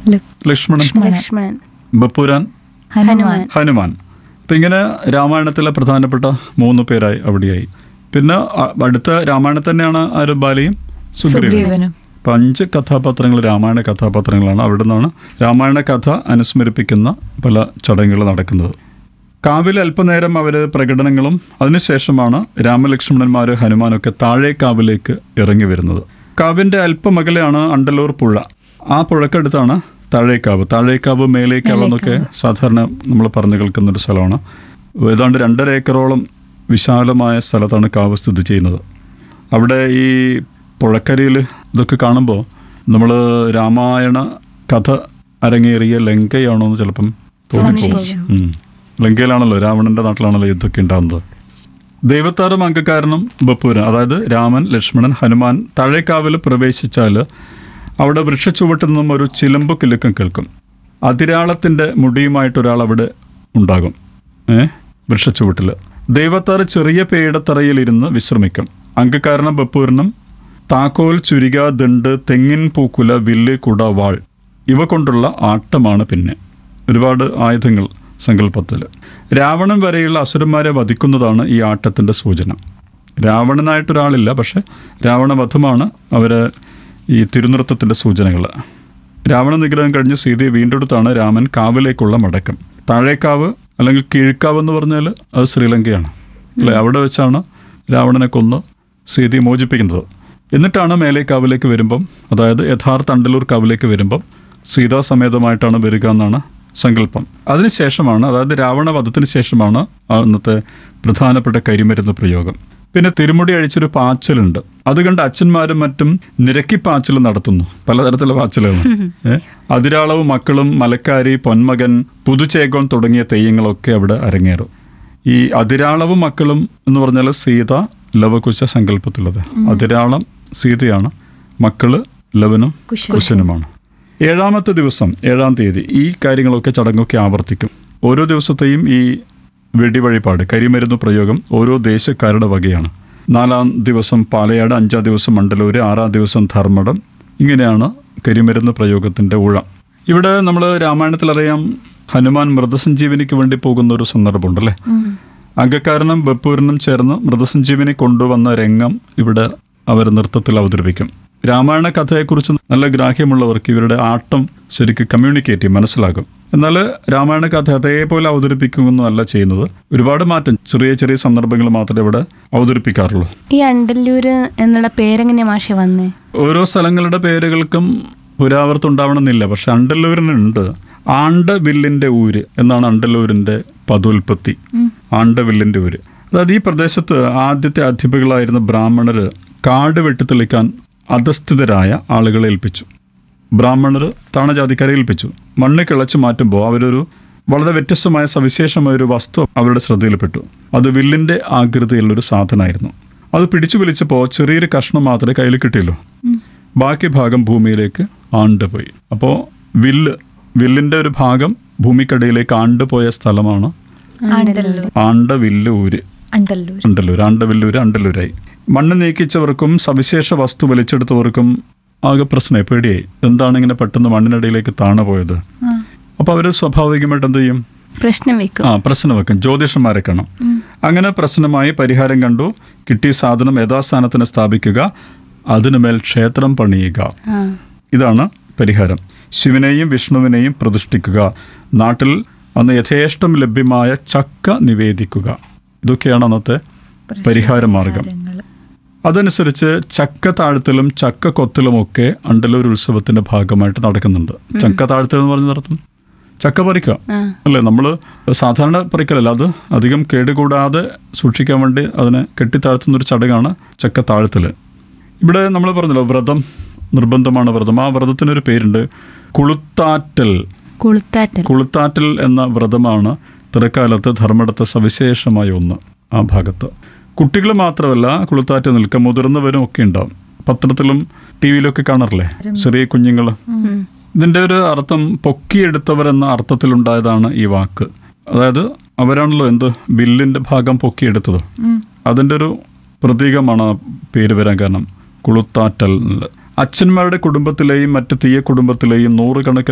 ലക്- ലക്ഷ്മണൻ ലക്ഷ്മണൻ ബപ്പുരാൻ ഹനുമാൻ ഹനുമാൻ അപ്പം ഇങ്ങനെ രാമായണത്തിലെ പ്രധാനപ്പെട്ട മൂന്ന് പേരായി അവിടെയായി പിന്നെ അ- അടുത്ത രാമായണത്തിൽ തന്നെയാണ് ആര് ബാലയും സുഗ്രീവനും സുഗ്രീവനും അപ്പം അഞ്ച് കഥാപാത്രങ്ങൾ രാമായണ കഥാപാത്രങ്ങളാണ് അവിടെ നിന്നാണ് രാമായണ കഥ അനുസ്മരിപ്പിക്കുന്ന പല ചടങ്ങുകൾ നടക്കുന്നത് കാവിൽ അല്പനേരം അവർ പ്രകടനങ്ങളും അതിനുശേഷമാണ് രാമലക്ഷ്മണന്മാർ ഹനുമാനൊക്കെ താഴെ കാവിലേക്ക് ഇറങ്ങി വരുന്നത് കാവിൻ്റെ അല്പമകലെയാണ് അണ്ടലൂർ പുഴ ആ പുഴക്കടുത്താണ് താഴേക്കാവ് താഴേക്കാവ് മേലേക്കാവ് എന്നൊക്കെ സാധാരണ നമ്മൾ പറഞ്ഞു കേൾക്കുന്ന ഒരു സ്ഥലമാണ് ഏതാണ്ട് രണ്ടര ഏക്കറോളം വിശാലമായ സ്ഥലത്താണ് കാവ് സ്ഥിതി ചെയ്യുന്നത് അവിടെ ഈ പുഴക്കരയിൽ ഇതൊക്കെ കാണുമ്പോൾ നമ്മൾ രാമായണ കഥ അരങ്ങേറിയ ലങ്കയാണോ എന്ന് ചിലപ്പം തോന്നിപ്പോകും ഉം. ലങ്കയിലാണല്ലോ രാവണന്റെ നാട്ടിലാണല്ലോ യുദ്ധമൊക്കെ ഉണ്ടാകുന്നത് ദൈവത്താറും അംഗക്കാരനും ബപ്പൂരൻ അതായത് രാമൻ ലക്ഷ്മണൻ ഹനുമാൻ താഴേക്കാവിൽ പ്രവേശിച്ചാൽ അവിടെ വൃക്ഷച്ചുവട്ടിൽ നിന്നും ഒരു ചിലമ്പ് കിലുക്കം കേൾക്കും അതിരാളത്തിൻ്റെ മുടിയുമായിട്ട് ഒരാൾ അവിടെ ഉണ്ടാകും ഏ വൃക്ഷച്ചുവട്ടിൽ ദൈവത്താറ് ചെറിയ പേടത്തറയിലിരുന്ന് വിശ്രമിക്കും അംഗക്കാരനും ബപ്പൂരനും താക്കോൽ ചുരിക ദണ്ട് തെങ്ങിൻ പൂക്കുല വില്ല് കുട വാൾ ഇവ കൊണ്ടുള്ള ആട്ടമാണ് പിന്നെ ഒരുപാട് ആയുധങ്ങൾ സങ്കല്പത്തിൽ രാവണൻ വരെയുള്ള അസുരന്മാരെ വധിക്കുന്നതാണ് ഈ ആട്ടത്തിൻ്റെ സൂചന രാവണനായിട്ടൊരാളില്ല പക്ഷെ രാവണവധമാണ് അവർ ഈ തിരുനൃത്തത്തിൻ്റെ സൂചനകൾ രാവണ നിഗ്രഹം കഴിഞ്ഞ് സീതയെ വീണ്ടെടുത്താണ് രാമൻ കാവിലേക്കുള്ള മടക്കം താഴേക്കാവ് അല്ലെങ്കിൽ കീഴ്ക്കാവ് എന്ന് പറഞ്ഞാൽ അത് ശ്രീലങ്കയാണ് അല്ലേ അവിടെ വെച്ചാണ് രാവണനെ കൊന്ന് സീതയെ മോചിപ്പിക്കുന്നത് എന്നിട്ടാണ് മേലേക്കാവിലേക്ക് വരുമ്പം അതായത് യഥാർത്ഥ അണ്ടലൂർ കാവിലേക്ക് വരുമ്പം സീതാസമേതമായിട്ടാണ് വരിക എന്നാണ് സങ്കല്പം അതിനുശേഷമാണ് അതായത് രാവണവധത്തിന് ശേഷമാണ് അന്നത്തെ പ്രധാനപ്പെട്ട കരിമരുന്ന് പ്രയോഗം പിന്നെ തിരുമുടി അഴിച്ചൊരു പാച്ചലുണ്ട് അത് കണ്ട് അച്ഛന്മാരും മറ്റും നിരക്കി പാച്ചൽ നടത്തുന്നു പലതരത്തിലുള്ള പാച്ചലുകൾ ഏ? അതിരാളവും മക്കളും മലക്കാരി പൊന്മകൻ പുതുചേകോൻ തുടങ്ങിയ തെയ്യങ്ങളൊക്കെ അവിടെ അരങ്ങേറും ഈ അതിരാളവും മക്കളും എന്ന് പറഞ്ഞാൽ സീത ലവകുശ സങ്കല്പത്തിലുള്ളത് അതിരാളം സീതയാണ് മക്കള് ലവനും കുശനുമാണ് ഏഴാമത്തെ ദിവസം ഏഴാം തീയതി ഈ കാര്യങ്ങളൊക്കെ ചടങ്ങൊക്കെ ആവർത്തിക്കും ഓരോ ദിവസത്തെയും ഈ വെടിവഴിപാട് കരിമരുന്ന് പ്രയോഗം ഓരോ ദേശക്കാരുടെ വകയാണ് നാലാം ദിവസം പാലയാട് അഞ്ചാം ദിവസം മണ്ഡലൂര് ആറാം ദിവസം ധർമ്മടം ഇങ്ങനെയാണ് കരിമരുന്ന് പ്രയോഗത്തിൻ്റെ ഊഴ ഇവിടെ നമ്മൾ രാമായണത്തിലറിയാം ഹനുമാൻ മൃതസഞ്ജീവനിക്ക് വേണ്ടി പോകുന്ന ഒരു സന്ദർഭമുണ്ടല്ലേ അംഗക്കാരനും ബപ്പൂരനും ചേർന്ന് മൃതസഞ്ജീവനി കൊണ്ടുവന്ന രംഗം ഇവിടെ അവർ നൃത്തത്തിൽ അവതരിപ്പിക്കും രാമായണ കഥയെക്കുറിച്ച് നല്ല ഗ്രാഹ്യമുള്ളവർക്ക് ഇവരുടെ ആട്ടം ശരിക്കും കമ്മ്യൂണിക്കേറ്റ് ചെയ്യും മനസ്സിലാകും എന്നാൽ രാമായണ കഥ അതേപോലെ അവതരിപ്പിക്കുന്നല്ല ചെയ്യുന്നത് ഒരുപാട് മാറ്റം ചെറിയ ചെറിയ സന്ദർഭങ്ങൾ മാത്രമേ ഇവിടെ അവതരിപ്പിക്കാറുള്ളൂ ഈ അണ്ടല്ലൂര് എന്നുള്ള പേരെങ്ങനെയാ മാഷ വന്നേ ഓരോ സ്ഥലങ്ങളുടെ പേരുകൾക്കും പുരാവർത്തം ഉണ്ടാവണമെന്നില്ല പക്ഷെ അണ്ടല്ലൂരിനുണ്ട് ആണ്ടവില്ലിന്റെ ഊര് എന്നാണ് അണ്ടല്ലൂരിന്റെ പതുൽപ്പത്തി ആണ്ടവില്ലിന്റെ ഊര് അതായത് ഈ പ്രദേശത്ത് ആദ്യത്തെ അധിപകളായിരുന്ന ബ്രാഹ്മണര് കാട് വെട്ടിത്തെളിക്കാൻ അധസ്ഥിതരായ ആളുകളെ ഏൽപ്പിച്ചു ബ്രാഹ്മണർ താണജാതിക്കാരെ ഏൽപ്പിച്ചു മണ്ണ് കിളച്ചു മാറ്റുമ്പോൾ അവരൊരു വളരെ വ്യത്യസ്തമായ സവിശേഷമായ ഒരു വസ്തു അവരുടെ ശ്രദ്ധയിൽപ്പെട്ടു അത് വില്ലിന്റെ ആകൃതിയിലുള്ളൊരു സാധനമായിരുന്നു അത് പിടിച്ചു വലിച്ചപ്പോൾ ചെറിയൊരു കഷ്ണം മാത്രമേ കയ്യിൽ കിട്ടിയുള്ളൂ ബാക്കി ഭാഗം ഭൂമിയിലേക്ക് ആണ്ടുപോയി അപ്പോൾ വില്ല് വില്ലിന്റെ ഒരു ഭാഗം ഭൂമിക്കടിയിലേക്ക് ആണ്ടുപോയ സ്ഥലമാണ് ആണ്ടല്ലൂർ ആണ്ട വില്ല് ഊര് അണ്ടല്ലൂർ അണ്ടല്ലൂർ ആണ്ടവില്ലൂര് അണ്ടല്ലൂരായി മണ്ണ് നീക്കിച്ചവർക്കും സവിശേഷ വസ്തു വലിച്ചെടുത്തവർക്കും ആകെ പ്രശ്നമായി പേടിയായി എന്താണ് ഇങ്ങനെ പെട്ടെന്ന് മണ്ണിനടിയിലേക്ക് താണു പോയത് അപ്പൊ അവര് സ്വാഭാവികമായിട്ട് എന്ത് ചെയ്യും പ്രശ്നം വെക്കും ആ പ്രശ്നം വെക്കും ജ്യോതിഷന്മാരെ കാണാം അങ്ങനെ പ്രശ്നമായി പരിഹാരം കണ്ടു കിട്ടിയ സാധനം യഥാസ്ഥാനത്തിന് സ്ഥാപിക്കുക അതിനുമേൽ ക്ഷേത്രം പണിയുക ആ ഇതാണ് പരിഹാരം ശിവനെയും വിഷ്ണുവിനെയും പ്രതിഷ്ഠിക്കുക നാട്ടിൽ അന്ന് യഥേഷ്ടം ലഭ്യമായ ചക്ക നിവേദിക്കുക ഇതൊക്കെയാണ് അന്നത്തെ പരിഹാര മാർഗം അതനുസരിച്ച് ചക്ക താഴ്ത്തലും ചക്ക കൊത്തലുമൊക്കെ അണ്ടലൂർ ഉത്സവത്തിന്റെ ഭാഗമായിട്ട് നടക്കുന്നുണ്ട് ചക്ക താഴ്ത്തൽ എന്ന് പറഞ്ഞ നടത്തും ചക്ക പറിക്കുക ആ അല്ലേ നമ്മൾ സാധാരണ പറിക്കലല്ല അത് അധികം കേടുകൂടാതെ സൂക്ഷിക്കാൻ വേണ്ടി അതിനെ കെട്ടിത്താഴ്ത്തുന്ന ഒരു ചടങ്ങാണ് ചക്ക താഴ്ത്തൽ ഇവിടെ നമ്മൾ പറഞ്ഞല്ലോ വ്രതം നിർബന്ധമാണ് വ്രതം ആ വ്രതത്തിനൊരു പേരുണ്ട് കുളുത്താറ്റൽ കുളുത്താറ്റൽ കുളുത്താറ്റൽ എന്ന വ്രതമാണ് തിരക്കാലത്ത് ധർമ്മടത്തെ സവിശേഷമായ ഒന്ന് ആ ഭാഗത്ത് കുട്ടികൾ മാത്രമല്ല കുളുത്താറ്റ് നിൽക്കുക മുതിർന്നവരും ഒക്കെ ഉണ്ടാവും പത്രത്തിലും ടി വിയിലൊക്കെ കാണാറില്ലേ ചെറിയ കുഞ്ഞുങ്ങൾ ഇതിൻ്റെ ഒരു അർത്ഥം പൊക്കിയെടുത്തവർ എന്ന അർത്ഥത്തിലുണ്ടായതാണ് ഈ വാക്ക് അതായത് അവരാണല്ലോ എന്ത് ബില്ലിൻ്റെ ഭാഗം പൊക്കിയെടുത്തത് അതിൻ്റെ ഒരു പ്രതീകമാണ് ആ പേര് വരാൻ കാരണം കുളുത്താറ്റൽ എന്നുള്ളത്. അച്ഛന്മാരുടെ കുടുംബത്തിലെയും മറ്റ് തീയ കുടുംബത്തിലെയും നൂറുകണക്കിന്